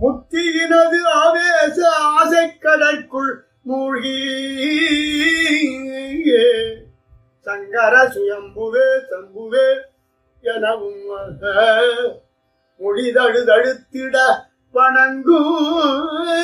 முத்தியினது ஆவேச ஆசைக்கடற்குள் மூழ்கி சங்கர சுயம்புவே சம்புவே எனவும் மொழிதழுதழுத்திட வணங்கும்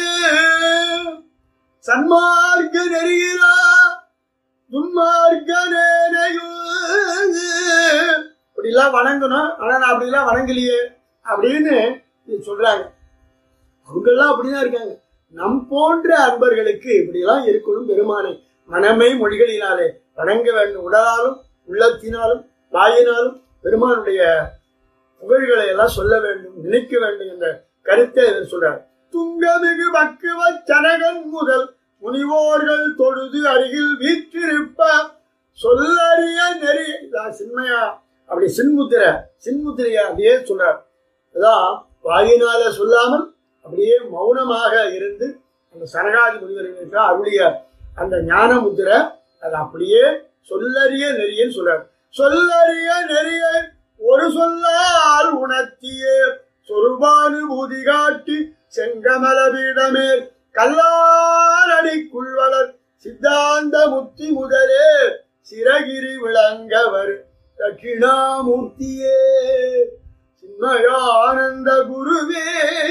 சன்மார்க்க நெறியிலா துன்மார்க்க நேரையும் இப்படிலாம் வணங்கணும் ஆனா நான் அப்படிலாம் வணங்கலையே அப்படின்னு இது சொல்றாங்க அவங்கெல்லாம் அப்படிதான் இருக்காங்க நம் போன்ற அன்பர்களுக்கு இப்படிலாம் இருக்கணும் பெருமானை மனமை மொழிகளினாலே வணங்க வேண்டும் உடலாலும் உள்ளத்தினாலும் வாயினாலும் பெருமானுடைய புகழ்களை எல்லாம் சொல்ல வேண்டும் நினைக்க வேண்டும் என்ற கருத்தை இதில் சொல்றார் துங்கமிகு பக்குவ சனகன் முதல் முனிவோர்கள் தொழுது அருகில் வீற்றிருப்ப சொல்லறிய நெறி இதான் சின்மயா அப்படி சின்முத்திர சின்முத்திரையா அப்படியே சொல்றார் அதான் வாயினால சொல்லாமல் அப்படியே மௌனமாக இருந்து அந்த சனகாதி முனிவர்களுக்கு அருளிய அந்த ஞான முத்திரை அது அப்படியே சொல்லறிய நெறியன்னு சொல்றார் சொல்லறிய நெறிய ஒரு சொல்லால் உணர்த்தியே சொருபானுபூதி காட்டி செங்கமல பீடமேல் கல்லாரடிக்குள் வளர் சித்தாந்த முத்தி முதலே சிறகிரி விளங்கவர் தட்சிணாமூர்த்தியே சின்மயானந்த குருவே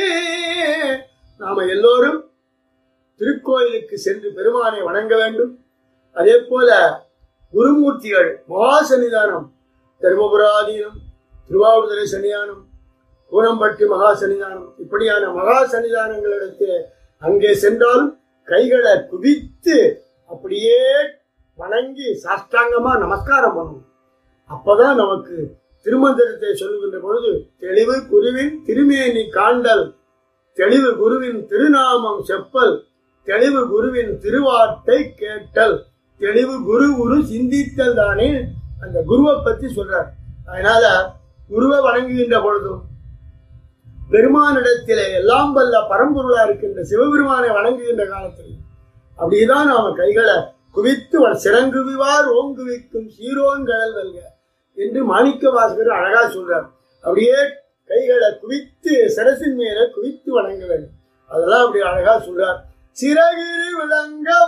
நாம எல்லோரும் திருக்கோயிலுக்கு சென்று பெருமானை வணங்க வேண்டும் அதே போல குருமூர்த்திகள் மகா சன்னிதானம் தர்மபுராதீனம் திருவாவூர்துறை சன்னிதானம் கூனம்பட்டு மகா சன்னிதானம் இப்படியான மகா சன்னிதானங்களிடத்தில் அங்கே சென்றாலும் கைகளை குவித்து அப்படியே வணங்கி சாஷ்டாங்கமா நமஸ்காரம் பண்ணணும் அப்பதான் நமக்கு திருமந்திரத்தை சொல்லுகின்ற பொழுது தெளிவு குருவின் திருமேனி காண்டல் தெளிவு குருவின் திருநாமம் செப்பல் தெளிவு குருவின் திருவார்த்தை கேட்டல் தெளிவு குரு குரு சிந்தித்தல் தானே அந்த குருவை பத்தி சொல்றார் அதனால குருவை வணங்குகின்ற பொழுதும் பெருமானிடத்திலே எல்லாம் வல்ல பரம்பொருளா இருக்கின்ற சிவபெருமானை வணங்குகின்ற காலத்தில் அப்படிதான் நாம கைகளை குவித்து வ- சிறங்குவிவார் ஓங்குவிக்கும் சீரோன்கடல் வெல்க என்று மாணிக்க வாசகர் அழகா சொல்றார் அப்படியே கைகளை குவித்து சரசின் மேல குவித்து வணங்க வேண்டும் அதெல்லாம் அப்படி அழகா சொல்றார் சிறகிரி விளங்க